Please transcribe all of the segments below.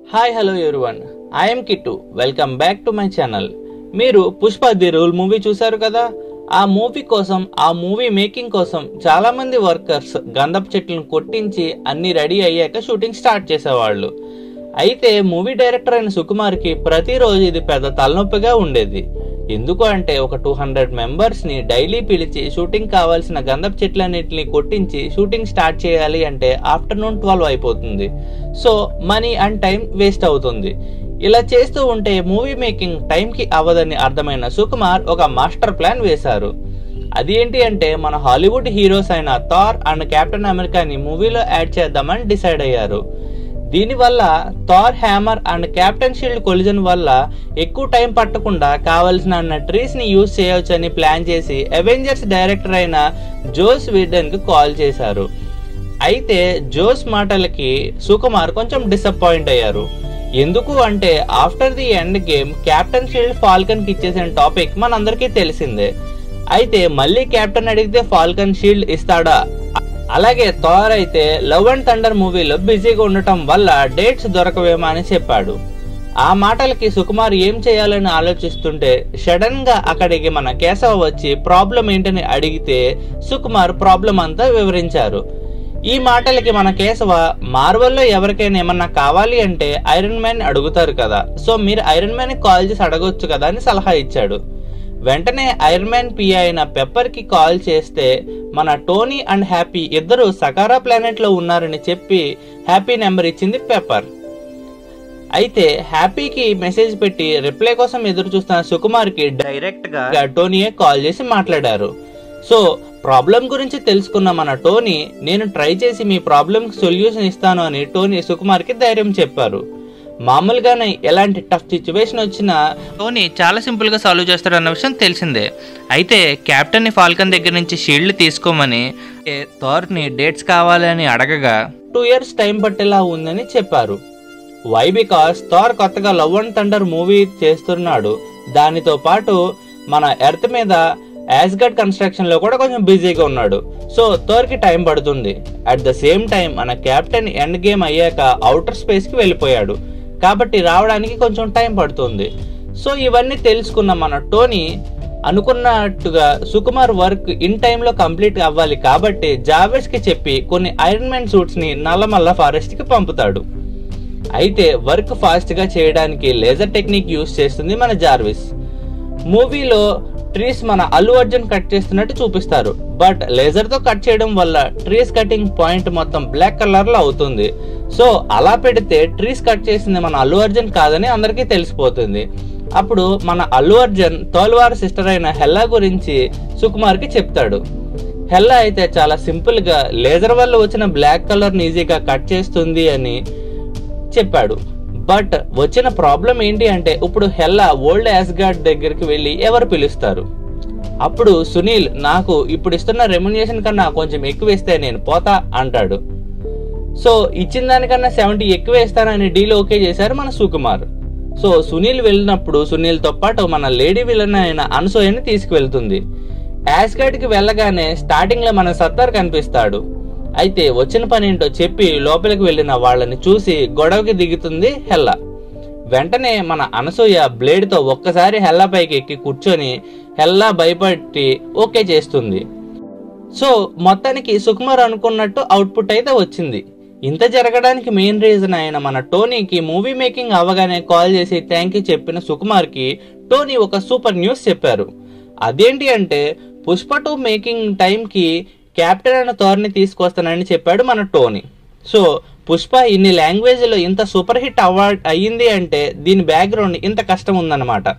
hi hello everyone I'm Kittu welcome back to my channel మీరు Pushpa the rule movie చూశారు కదా ఆ మూవీ కోసం ఆ మూవీ మేకింగ్ కోసం చాలా మంది వర్కర్స్ గంధపు చెట్లను కొట్టించి అన్ని రెడీ అయ్యాక షూటింగ్ స్టార్ట్ చేసేవాళ్ళు అయితే మూవీ డైరెక్టర్ అయిన సుకుమార్కి ప్రతిరోజు ఇది పెద్ద తలనొప్పిగా ఉండేది ఎందుకు అంటే ఒక టూ హండ్రెడ్ మెంబర్స్ ని డైలీ పిలిచి షూటింగ్ కావాల్సిన గంధపు చెట్లన్నింటిని కొట్టించి షూటింగ్ స్టార్ట్ చేయాలి అంటే ఆఫ్టర్నూన్ ట్వెల్వ్ అయిపోతుంది so money and time waste అవుతుంది ఇలా చేస్తూ ఉంటే మూవీ మేకింగ్ టైంకి అవ్వదని అర్థమైన సుకుమార్ ఒక మాస్టర్ ప్లాన్ వేశారు అది ఏంటి అంటే మన హాలీవుడ్ హీరోస్ అయిన థార్ అండ్ కెప్టెన్ అమెరికాని మూవీలో యాడ్ చేద్దామని డిసైడ్ అయ్యారు దీనివల్ల Thor hammer and captain shield collision వల్ల ఎక్కువ టైం పట్టకుండా కావలసిన ట్రీస్ ని యూజ్ చేయవచ్చని ప్లాన్ చేసి అవెంజర్స్ డైరెక్టర్ అయిన జోస్ వీడెన్ కి కాల్ చేశారు అయితే జోస్ మాటలకి సుకుమార్ కొంచెం డిసప్పాయింట్ అయ్యారు ఎందుకు అంటే after the endgame captain shield Falcon కి ఇచ్చేసిన టాపిక్ మనందరికీ తెలిసిందే అయితే మళ్ళీ కెప్టెన్ అడిగితే ఫాల్కన్ షీల్డ్ ఇస్తాడా అలాగే థార్ అయితే లవ్ అండ్ థండర్ మూవీలో బిజీగా ఉండటం వల్ల డేట్స్ దొరకవేమో అని చెప్పాడు ఆ మాటలకి సుకుమార్ ఏం చేయాలని ఆలోచిస్తుంటే సడన్ గా అక్కడికి మన కేశవ వచ్చి ప్రాబ్లం ఏంటని అడిగితే సుకుమార్ ప్రాబ్లం అంతా వివరించారు ఈ మాటలకి మన కేశవ మార్వల్లో ఎవరికైనా ఏమన్నా కావాలి అంటే ఐరన్ మ్యాన్ అడుగుతారు కదా సో మీరు ఐరన్ మ్యాన్ కాల్ చేసి అడగొచ్చు కదా అని సలహా ఇచ్చాడు వెంటనే ఐరన్ మ్యాన్ పి అయిన పెప్పర్ కి కాల్ చేస్తే మన టోనీ అండ్ హ్యాపీ ఇద్దరు సకారా ప్లానెట్ లో ఉన్నారని చెప్పి హ్యాపీ నెంబర్ ఇచ్చింది పెప్పర్ అయితే హ్యాపీకి మెసేజ్ పెట్టి రిప్లై కోసం ఎదురు చూస్తున్న సుకుమార్ కి డైరెక్ట్ గా టోనీయే కాల్ చేసి మాట్లాడారు సో ప్రాబ్లం గురించి తెలుసుకున్న మన టోనీ నేను ట్రై చేసి మీ ప్రాబ్లం సొల్యూషన్ ఇస్తాను అని టోనీ సుకుమార్ కి ధైర్యం చెప్పారు మామూలుగానే ఎలాంటి టఫ్ సిచ్యువేషన్ వచ్చినా టోనీ చాలా సింపుల్ గా సాల్వ్ చేస్తాడు అన్న విషయం తెలిసిందే అయితే కెప్టెన్ ని ఫాల్కన్ దగ్గర నుంచి షీల్డ్ తీసుకోమని థార్ ని డేట్స్ కావాలని అడగగా టూ ఇయర్స్ టైం పట్టేలా ఉందని చెప్పారు వై బికాస్ థార్ కొత్తగా లవ్ అండ్ థండర్ మూవీ చేస్తున్నాడు దానితో పాటు మన ఎర్త్ మీద యాస్గడ్ కన్స్ట్రక్షన్ లో కూడా కొంచెం బిజీగా ఉన్నాడు సో థోర్ కి టైం పడుతుంది అట్ ద సేమ్ టైం మన కెప్టెన్ ఎండ్ గేమ్ అయ్యాక అవుటర్ స్పేస్ కి వెళ్ళిపోయాడు కాబట్టి రావడానికి కొంచెం టైం పడుతుంది సో ఇవన్నీ తెలుసుకున్న మన టోనీ అనుకున్నట్టుగా సుకుమార్ వర్క్ ఇన్ టైంలో కంప్లీట్ అవ్వాలి కాబట్టి జావేస్ కి చెప్పి కొన్ని ఐరన్ మ్యాన్ సూట్స్ ని నల్లమల్ల ఫారెస్ట్ కి పంపుతాడు అయితే వర్క్ ఫాస్ట్ గా చేయడానికి లేజర్ టెక్నిక్ యూస్ చేస్తుంది మన జార్విస్ మూవీలో ట్రీస్ మన అల్లు అర్జున్ కట్ చేస్తున్నట్టు చూపిస్తారు బట్ లేజర్ తో కట్ చేయడం వల్ల ట్రీస్ కటింగ్ పాయింట్ మొత్తం బ్లాక్ కలర్ లో అవుతుంది సో అలా పెడితే ట్రీస్ కట్ చేసింది మన అల్లు అర్జున్ కాదని అందరికీ తెలిసిపోతుంది అప్పుడు మన అల్లు అర్జున్ తోల్వార్ సిస్టర్ అయిన హెల్లా గురించి సుకుమార్ కి చెప్తాడు హెల్లా అయితే చాలా సింపుల్ గా లేజర్ వల్ల వచ్చిన బ్లాక్ కలర్ ఈజీగా కట్ చేస్తుంది అని చెప్పాడు బట్ వచ్చిన ప్రాబ్లం ఏంటి అంటే ఇప్పుడు హెల్లా ఓల్డ్ యాస్గార్డ్ దగ్గరికి వెళ్ళి ఎవరు పిలుస్తారు అప్పుడు సునీల్ నాకు ఇప్పుడు ఇస్తున్న రెమ్యునేషన్ కన్నా కొంచెం ఎక్కువ ఇస్తే నేను పోతా అంటాడు సో ఇచ్చిన దానికన్నా సెవెంటీ ఎక్కువ ఇస్తానని డీల్ ఓకే చేశారు మన సుకుమార్ సో సునీల్ వెళ్ళినప్పుడు సునీల్తో పాటు మన లేడీ విలన్ అయిన అనసూయని తీసుకువెళ్తుంది యాస్గార్డ్ కి వెళ్ళగానే స్టార్టింగ్ లో మన సత్తార్ కనిపిస్తాడు అయితే వచ్చిన పని ఏంటో చెప్పి లోపలికి వెళ్ళిన వాళ్ళని చూసి గొడవకి దిగుతుంది హెల్లా వెంటనే మన అనసూయ బ్లేడ్ తో ఒక్కసారి హెల్లా పైకి ఎక్కి కూర్చొని హెల్లా భయపట్టి ఓకే చేస్తుంది సో మొత్తానికి సుకుమార్ అనుకున్నట్టు అవుట్పుట్ అయితే వచ్చింది ఇంత జరగడానికి మెయిన్ రీజన్ అయిన మన టోనీకి మూవీ మేకింగ్ అవ్వగానే కాల్ చేసి థ్యాంక్ యూ చెప్పిన సుకుమార్ కి టోనీ ఒక సూపర్ న్యూస్ చెప్పారు అదేంటి అంటే పుష్ప టూ మేకింగ్ టైంకి క్యాప్టెన్ అనే థార్ని తీసుకొస్తానని చెప్పాడు మన టోనీ సో పుష్ప ఇన్ని లాంగ్వేజ్లో ఇంత సూపర్ హిట్ అవార్డ్ అయ్యింది అంటే దీని బ్యాక్గ్రౌండ్ ఇంత కష్టం ఉందన్నమాట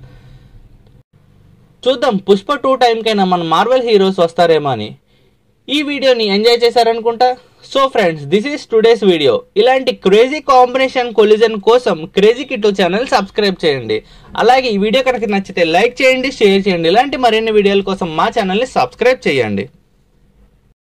చూద్దాం పుష్ప టూ టైంకైనా మన మార్వెల్ హీరోస్ వస్తారేమో అని ఈ వీడియోని ఎంజాయ్ చేశారనుకుంటా so friends this is today's video ఇలాంటి క్రేజీ కాంబినేషన్ కొలిజన్ కోసం క్రేజీ కిట్టు ఛానల్ సబ్స్క్రైబ్ చేయండి అలాగే ఈ వీడియో కనుక నచ్చితే లైక్ చేయండి షేర్ చేయండి ఇలాంటి మరిన్ని వీడియోల కోసం మా ఛానల్ని సబ్స్క్రైబ్ చేయండి